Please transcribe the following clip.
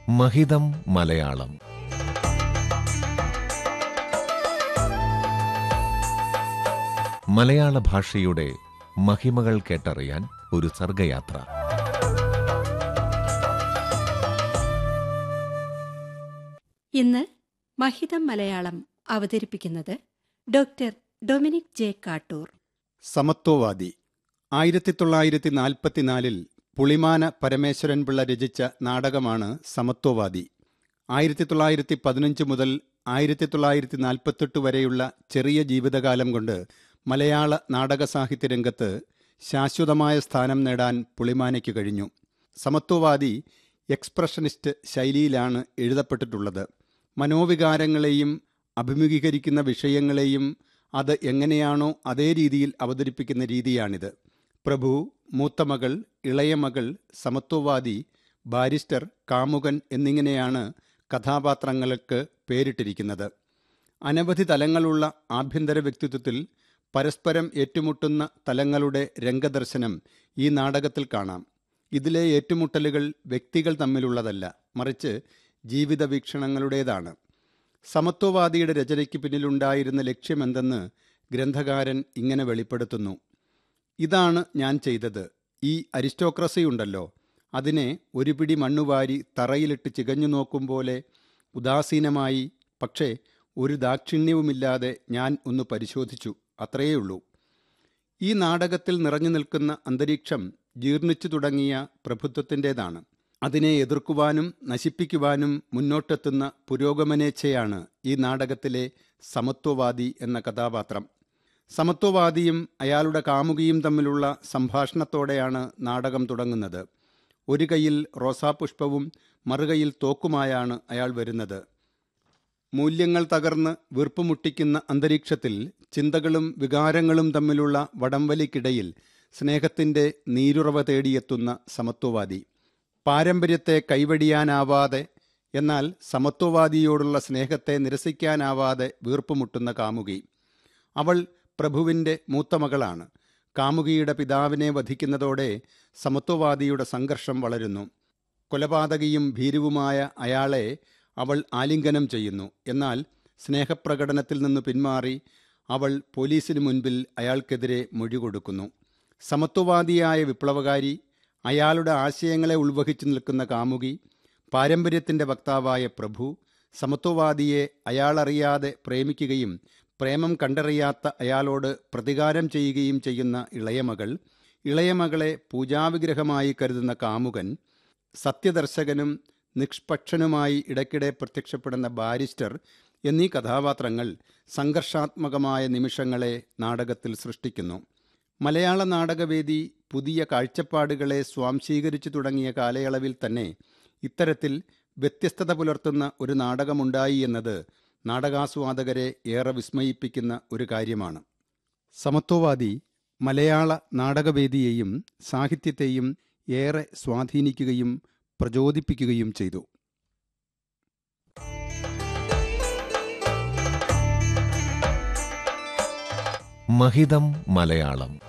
മഹിതം മലയാളം മലയാള ഭാഷയുടെ മഹിമകൾ കേട്ടറിയാൻ ഒരു സർഗയാത്ര ഇന്ന് മഹിതം മലയാളം അവതരിപ്പിക്കുന്നത് ഡോക്ടർ ഡൊമിനിക് ജെ കാട്ടൂർ സമത്വവാദി ആയിരത്തി തൊള്ളായിരത്തി നാൽപ്പത്തിനാലിൽ പുളിമാന പരമേശ്വരൻ പിള്ള രചിച്ച നാടകമാണ് സമത്വവാദി ആയിരത്തി തൊള്ളായിരത്തി പതിനഞ്ച് മുതൽ ആയിരത്തി തൊള്ളായിരത്തി നാൽപ്പത്തെട്ട് വരെയുള്ള ചെറിയ ജീവിതകാലം കൊണ്ട് മലയാള നാടക സാഹിത്യ രംഗത്ത് ശാശ്വതമായ സ്ഥാനം നേടാൻ പുളിമാനയ്ക്ക് കഴിഞ്ഞു സമത്വവാദി എക്സ്പ്രഷനിസ്റ്റ് ശൈലിയിലാണ് എഴുതപ്പെട്ടിട്ടുള്ളത് മനോവികാരങ്ങളെയും അഭിമുഖീകരിക്കുന്ന വിഷയങ്ങളെയും അത് എങ്ങനെയാണോ അതേ രീതിയിൽ അവതരിപ്പിക്കുന്ന രീതിയാണിത് പ്രഭു മൂത്തമകൾ ഇളയമകൾ സമത്വവാദി ബാരിസ്റ്റർ കാമുകൻ എന്നിങ്ങനെയാണ് കഥാപാത്രങ്ങൾക്ക് പേരിട്ടിരിക്കുന്നത് അനവധി തലങ്ങളുള്ള ആഭ്യന്തര വ്യക്തിത്വത്തിൽ പരസ്പരം ഏറ്റുമുട്ടുന്ന തലങ്ങളുടെ രംഗദർശനം ഈ നാടകത്തിൽ കാണാം ഇതിലെ ഏറ്റുമുട്ടലുകൾ വ്യക്തികൾ തമ്മിലുള്ളതല്ല മറിച്ച് ജീവിത വീക്ഷണങ്ങളുടേതാണ് സമത്വവാദിയുടെ രചനയ്ക്ക് പിന്നിലുണ്ടായിരുന്ന ലക്ഷ്യമെന്തെന്ന് ഗ്രന്ഥകാരൻ ഇങ്ങനെ വെളിപ്പെടുത്തുന്നു ഇതാണ് ഞാൻ ചെയ്തത് ഈ അരിസ്റ്റോക്രസി ഉണ്ടല്ലോ അതിനെ ഒരു പിടി മണ്ണുവാരി തറയിലിട്ട് ചികഞ്ഞു നോക്കും പോലെ ഉദാസീനമായി പക്ഷേ ഒരു ദാക്ഷിണ്യവുമില്ലാതെ ഞാൻ ഒന്ന് പരിശോധിച്ചു അത്രയേ ഈ നാടകത്തിൽ നിറഞ്ഞു നിൽക്കുന്ന അന്തരീക്ഷം ജീർണിച്ചു തുടങ്ങിയ പ്രഭുത്വത്തിൻ്റെതാണ് അതിനെ എതിർക്കുവാനും നശിപ്പിക്കുവാനും മുന്നോട്ടെത്തുന്ന പുരോഗമനേച്ഛയാണ് ഈ നാടകത്തിലെ സമത്വവാദി എന്ന കഥാപാത്രം സമത്വവാദിയും അയാളുടെ കാമുകിയും തമ്മിലുള്ള സംഭാഷണത്തോടെയാണ് നാടകം തുടങ്ങുന്നത് ഒരു കൈയിൽ റോസാപുഷ്പവും മറുകൈയിൽ തോക്കുമായാണ് അയാൾ വരുന്നത് മൂല്യങ്ങൾ തകർന്ന് വീർപ്പുമുട്ടിക്കുന്ന അന്തരീക്ഷത്തിൽ ചിന്തകളും വികാരങ്ങളും തമ്മിലുള്ള വടംവലിക്കിടയിൽ സ്നേഹത്തിൻ്റെ നീരുറവ തേടിയെത്തുന്ന സമത്വവാദി പാരമ്പര്യത്തെ കൈവടിയാനാവാതെ എന്നാൽ സമത്വവാദിയോടുള്ള സ്നേഹത്തെ നിരസിക്കാനാവാതെ വീർപ്പുമുട്ടുന്ന കാമുകി അവൾ പ്രഭുവിൻ്റെ മൂത്തമകളാണ് കാമുകിയുടെ പിതാവിനെ വധിക്കുന്നതോടെ സമത്വവാദിയുടെ സംഘർഷം വളരുന്നു കൊലപാതകിയും ഭീരുവുമായ അയാളെ അവൾ ആലിംഗനം ചെയ്യുന്നു എന്നാൽ സ്നേഹപ്രകടനത്തിൽ നിന്ന് പിന്മാറി അവൾ പോലീസിന് മുൻപിൽ അയാൾക്കെതിരെ മൊഴി കൊടുക്കുന്നു സമത്വവാദിയായ വിപ്ലവകാരി അയാളുടെ ആശയങ്ങളെ ഉൾവഹിച്ചു നിൽക്കുന്ന കാമുകി പാരമ്പര്യത്തിൻ്റെ വക്താവായ പ്രഭു സമത്വവാദിയെ അയാളറിയാതെ പ്രേമിക്കുകയും പ്രേമം കണ്ടറിയാത്ത അയാളോട് പ്രതികാരം ചെയ്യുകയും ചെയ്യുന്ന ഇളയമകൾ ഇളയമകളെ പൂജാവിഗ്രഹമായി കരുതുന്ന കാമുകൻ സത്യദർശകനും നിഷ്പക്ഷനുമായി ഇടയ്ക്കിടെ പ്രത്യക്ഷപ്പെടുന്ന ബാരിസ്റ്റർ എന്നീ കഥാപാത്രങ്ങൾ സംഘർഷാത്മകമായ നിമിഷങ്ങളെ നാടകത്തിൽ സൃഷ്ടിക്കുന്നു മലയാള നാടകവേദി പുതിയ കാഴ്ചപ്പാടുകളെ സ്വാംശീകരിച്ചു തുടങ്ങിയ കാലയളവിൽ തന്നെ ഇത്തരത്തിൽ വ്യത്യസ്തത പുലർത്തുന്ന ഒരു നാടകമുണ്ടായി എന്നത് നാടകാസ്വാദകരെ ഏറെ വിസ്മയിപ്പിക്കുന്ന ഒരു കാര്യമാണ് സമത്വവാദി മലയാള നാടകവേദിയെയും സാഹിത്യത്തെയും ഏറെ സ്വാധീനിക്കുകയും പ്രചോദിപ്പിക്കുകയും ചെയ്തു മഹിതം മലയാളം